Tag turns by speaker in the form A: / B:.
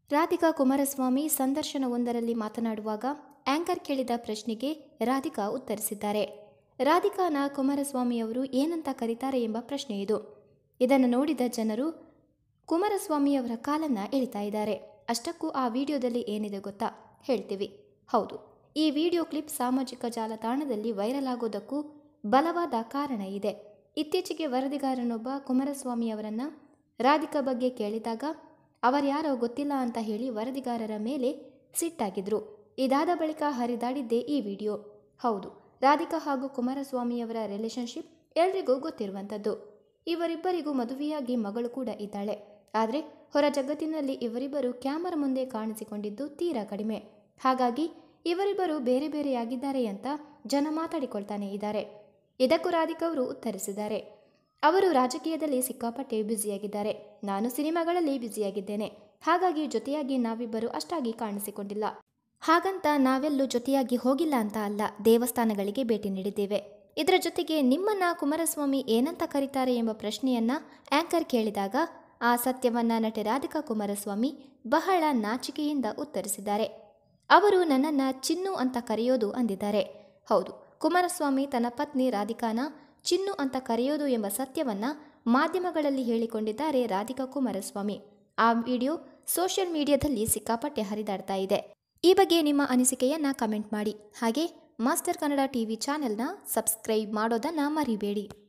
A: ರಾಧಿಕಾ ಕುಮಾರಸ್ವಾಮಿ ಸಂದರ್ಶನವೊಂದರಲ್ಲಿ ಮಾತನಾಡುವಾಗ ಆಂಕರ್ ಕೇಳಿದ ಪ್ರಶ್ನೆಗೆ ರಾಧಿಕಾ ಉತ್ತರಿಸಿದ್ದಾರೆ ರಾಧಿಕಾನ ಕುಮಾರಸ್ವಾಮಿಯವರು ಏನಂತ ಕರೀತಾರೆ ಎಂಬ ಪ್ರಶ್ನೆ ಇದು ಇದನ್ನು ನೋಡಿದ ಜನರು ಕುಮಾರಸ್ವಾಮಿಯವರ ಕಾಲನ್ನ ಎಳಿತಾ ಇದ್ದಾರೆ ಅಷ್ಟಕ್ಕೂ ಆ ವಿಡಿಯೋದಲ್ಲಿ ಏನಿದೆ ಗೊತ್ತಾ ಹೇಳ್ತೀವಿ ಹೌದು ಈ ವಿಡಿಯೋ ಕ್ಲಿಪ್ ಸಾಮಾಜಿಕ ಜಾಲತಾಣದಲ್ಲಿ ವೈರಲ್ ಆಗೋದಕ್ಕೂ ಬಲವಾದ ಕಾರಣ ಇದೆ ಇತ್ತೀಚೆಗೆ ವರದಿಗಾರನೊಬ್ಬ ಕುಮಾರಸ್ವಾಮಿಯವರನ್ನ ರಾಧಿಕಾ ಬಗ್ಗೆ ಕೇಳಿದಾಗ ಅವರ್ಯಾರೋ ಗೊತ್ತಿಲ್ಲ ಅಂತ ಹೇಳಿ ವರದಿಗಾರರ ಮೇಲೆ ಸಿಟ್ಟಾಗಿದ್ರು ಇದಾದ ಬಳಿಕ ಹರಿದಾಡಿದ್ದೇ ಈ ವಿಡಿಯೋ ಹೌದು ರಾಧಿಕಾ ಹಾಗೂ ಕುಮಾರಸ್ವಾಮಿಯವರ ರಿಲೇಶನ್ಶಿಪ್ ಎಲ್ರಿಗೂ ಗೊತ್ತಿರುವಂಥದ್ದು ಇವರಿಬ್ಬರಿಗೂ ಮದುವೆಯಾಗಿ ಮಗಳು ಕೂಡ ಇದ್ದಾಳೆ ಆದರೆ ಹೊರ ಜಗತ್ತಿನಲ್ಲಿ ಇವರಿಬ್ಬರು ಕ್ಯಾಮರಾ ಮುಂದೆ ಕಾಣಿಸಿಕೊಂಡಿದ್ದು ತೀರಾ ಕಡಿಮೆ ಹಾಗಾಗಿ ಇವರಿಬ್ಬರು ಬೇರೆ ಬೇರೆಯಾಗಿದ್ದಾರೆ ಅಂತ ಜನ ಮಾತಾಡಿಕೊಳ್ತಾನೆ ಇದ್ದಾರೆ ಇದಕ್ಕೂ ರಾಧಿಕಾ ಅವರು ಉತ್ತರಿಸಿದ್ದಾರೆ ಅವರು ರಾಜಕೀಯದಲ್ಲಿ ಸಿಕ್ಕಾಪಟ್ಟೆ ಬ್ಯುಸಿಯಾಗಿದ್ದಾರೆ ನಾನು ಸಿನಿಮಾಗಳಲ್ಲಿ ಬ್ಯುಸಿಯಾಗಿದ್ದೇನೆ ಹಾಗಾಗಿ ಜೊತೆಯಾಗಿ ನಾವಿಬ್ಬರು ಅಷ್ಟಾಗಿ ಕಾಣಿಸಿಕೊಂಡಿಲ್ಲ ಹಾಗಂತ ನಾವೆಲ್ಲೂ ಜೊತೆಯಾಗಿ ಹೋಗಿಲ್ಲ ಅಂತ ಅಲ್ಲ ದೇವಸ್ಥಾನಗಳಿಗೆ ಭೇಟಿ ನೀಡಿದ್ದೇವೆ ಇದರ ಜೊತೆಗೆ ನಿಮ್ಮನ್ನ ಕುಮಾರಸ್ವಾಮಿ ಏನಂತ ಕರೀತಾರೆ ಎಂಬ ಪ್ರಶ್ನೆಯನ್ನ ಆಂಕರ್ ಕೇಳಿದಾಗ ಆ ಸತ್ಯವನ್ನ ನಟಿ ರಾಧಿಕಾ ಕುಮಾರಸ್ವಾಮಿ ಬಹಳ ನಾಚಿಕೆಯಿಂದ ಉತ್ತರಿಸಿದ್ದಾರೆ ಅವರು ನನ್ನನ್ನ ಚಿನ್ನು ಅಂತ ಕರೆಯೋದು ಅಂದಿದ್ದಾರೆ ಹೌದು ಕುಮಾರಸ್ವಾಮಿ ತನ್ನ ಪತ್ನಿ ರಾಧಿಕಾನ ಚಿನ್ನು ಅಂತ ಕರೆಯೋದು ಎಂಬ ಸತ್ಯವನ್ನ ಮಾಧ್ಯಮಗಳಲ್ಲಿ ಹೇಳಿಕೊಂಡಿದ್ದಾರೆ ರಾಧಿಕಾ ಕುಮಾರಸ್ವಾಮಿ ಆ ವಿಡಿಯೋ ಸೋಷಿಯಲ್ ಮೀಡಿಯಾದಲ್ಲಿ ಸಿಕ್ಕಾಪಟ್ಟೆ ಹರಿದಾಡ್ತಾ ಇದೆ ಈ ಬಗ್ಗೆ ನಿಮ್ಮ ಅನಿಸಿಕೆಯನ್ನ ಕಮೆಂಟ್ ಮಾಡಿ ಹಾಗೆ ಮಾಸ್ಟರ್ ಕನ್ನಡ ಟಿವಿ ಚಾನೆಲ್ನ ಸಬ್ಸ್ಕ್ರೈಬ್ ಮಾಡೋದನ್ನ ಮರಿಬೇಡಿ